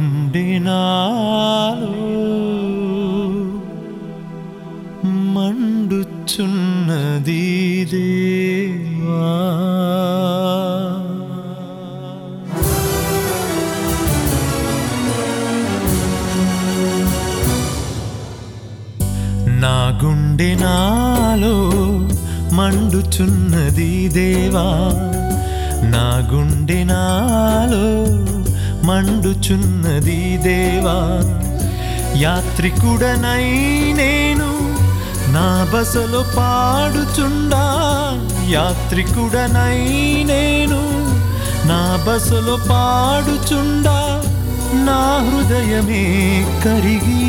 గుండె నాలో మండుచున్నది దేవా నా గుండె నాలో మండుచున్నది దేవా నా గుండె నాలో మండుచున్నది దేవా యాత్రికుడనై నేను నా బసలో పాడుచుండా యాత్రికుడనై నేను నా బసలో పాడుచుండా నా హృదయమే కరిగి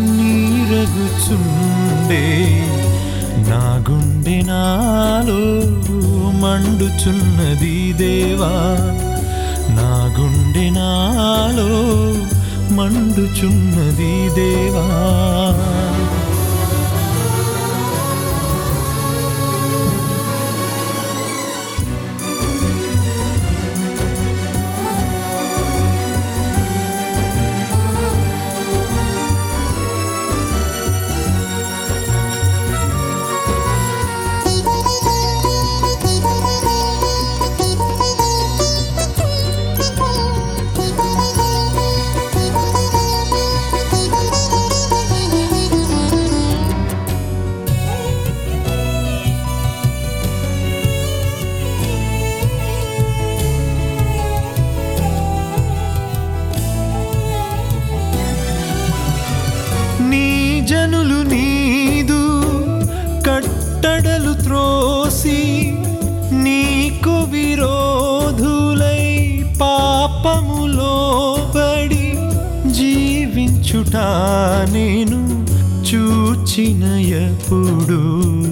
నీరగుచుండే నా గుండె నాలో మండుచున్నది దేవా నా గుండె నాలో మండుచున్నది దేవా నీ జనులు నీదు కట్టడలు త్రోసి నీకు విరోధులై పాపములో పడి జీవించుట నేను చూచిన ఎప్పుడు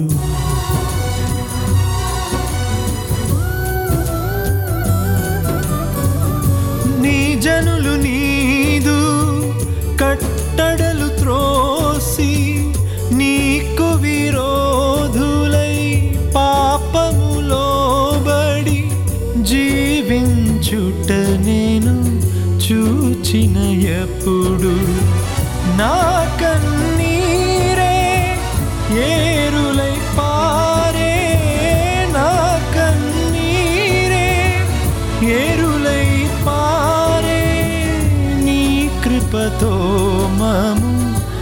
నీ జనులు నీదు కట్టడలు త్రోసి నీకు విరోధులై పాపములో బడి జీవించుట నేను చూచిన ఎప్పుడు నా కన్నీరే ఏరులై పారే నా కన్నీరే ఏరులై పారే నీ కృపతో మము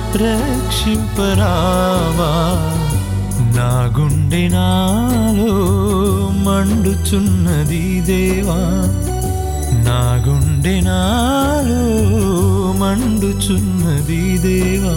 రక్షింపరావా నా గుండె నాలో మండుచున్నది దేవా నా గుండె నాలో మండుచున్నది దేవా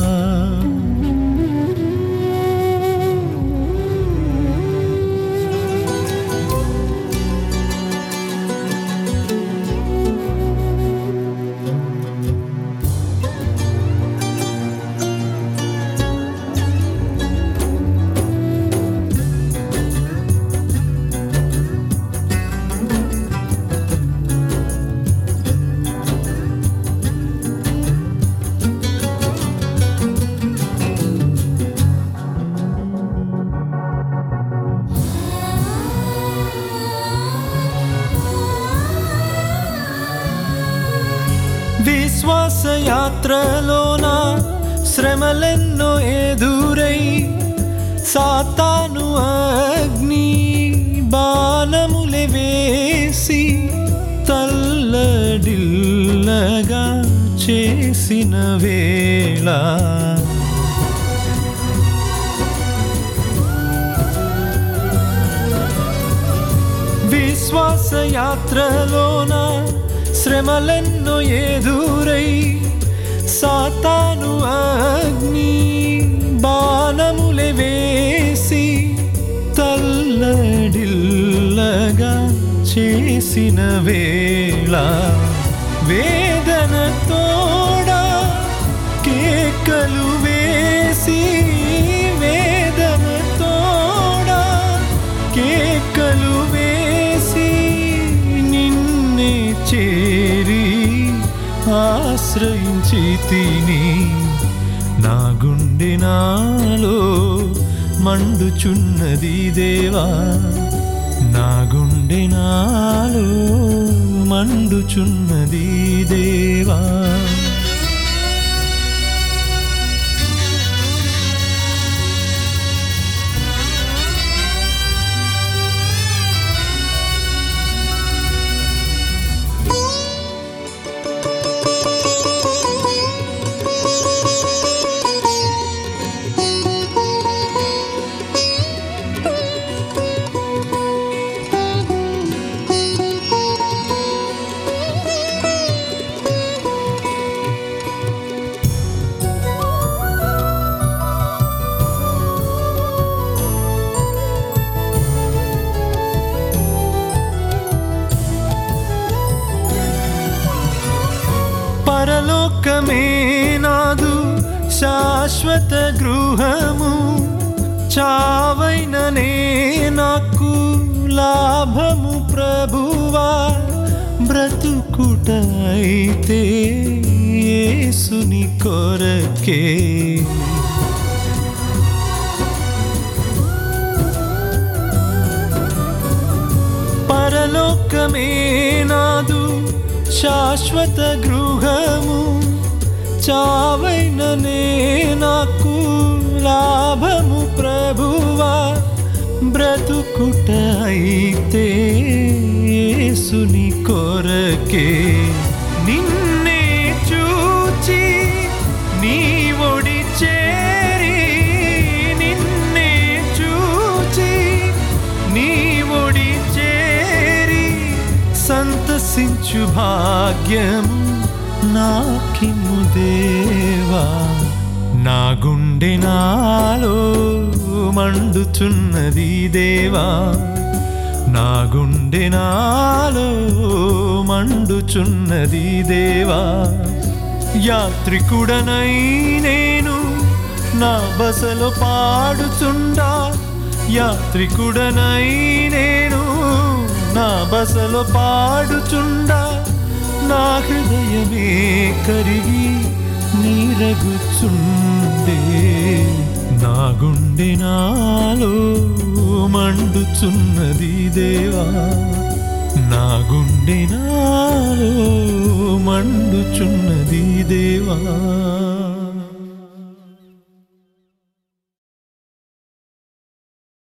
విశ్వాసయాత్రలోన శ్రమలెన్నో ఎదురై సాతాను అగ్ని బాణములే వేసి తల్లడిల్లగా చేసిన వేళ విశ్వాసయాత్రలోన శ్రమలెన్నో ఎదురై సాతాను అగ్ని బాణములే వేసి తల్లడిల్లగా చేసిన వేళ వేదన తోడా కేకలు వేసి వేదన తోడా కేకలు వేసి నిన్నే చేరి ఆశ్రయించి తిని నా గుండె నాలో మండుచున్నది దేవా నా గుండె నాలో మండుచున్నది దేవా పరలోకమే నాదు శాశ్వత గృహము చావైననే నాకు లాభము ప్రభువా బ్రతుకుట అయితే యేసుని కొరకే పరలోకమే నాదు శాశ్వత గృహము చావైననే నాకు లాభము ప్రభువా బ్రతుకుట అయితే యేసుని కొరకే నిన్నే చూచి నీ ఒడి చేరి నిన్నే చూచి నీ ఒడి చేరి సంతసించు భాగ్యము నాకిమ్ము దేవా నా గుండె నాలో మండుచున్నది దేవా నా గుండె నాలో మండుచున్నది దేవా యాత్రికుడనై నేను నా బసలో పాడుచుండా యాత్రికుడనై నేను నా బసలో పాడుచుండా నా హృదయమే కరిగి నీరగుచుండే నా గుండె నాలో మండుచున్నది దేవా నా గుండె నాలో మండుచున్నది దేవా